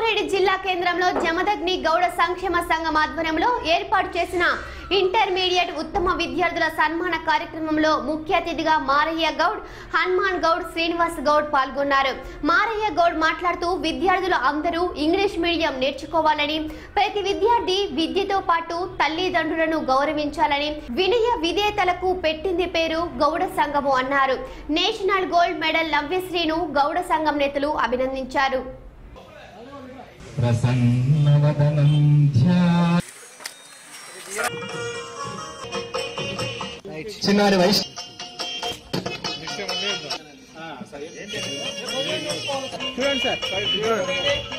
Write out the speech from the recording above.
కామారెడ్డి జిల్లా కేంద్రంలో జమదగ్ని గౌడ సంక్షేమ సంఘం ఆధ్వర్యంలో ఏర్పాటు చేసిన ఇంటర్మీడియట్ ఉత్తమ విద్యార్థుల సన్మాన కార్యక్రమంలో ముఖ్య అతిథిగా మారయ్య గౌడ్ హనుమాన్ గౌడ్ శ్రీనివాస్ గౌడ్ పాల్గొన్నారు మారయ్య గౌడ్ మాట్లాడుతూ విద్యార్థులు అందరూ ఇంగ్లీష్ మీడియం నేర్చుకోవాలని ప్రతి విద్యార్థి విద్యతో పాటు తల్లిదండ్రులను గౌరవించాలని వినయ విధేయతలకు పెట్టింది పేరు గౌడ సంఘము అన్నారు national gold medal Navyasreenu Gouda సంఘం నేతలు అభినందించారు ప్రసన్నవదనం ధ్యా చిన్నారి వయసు చూడండి సార్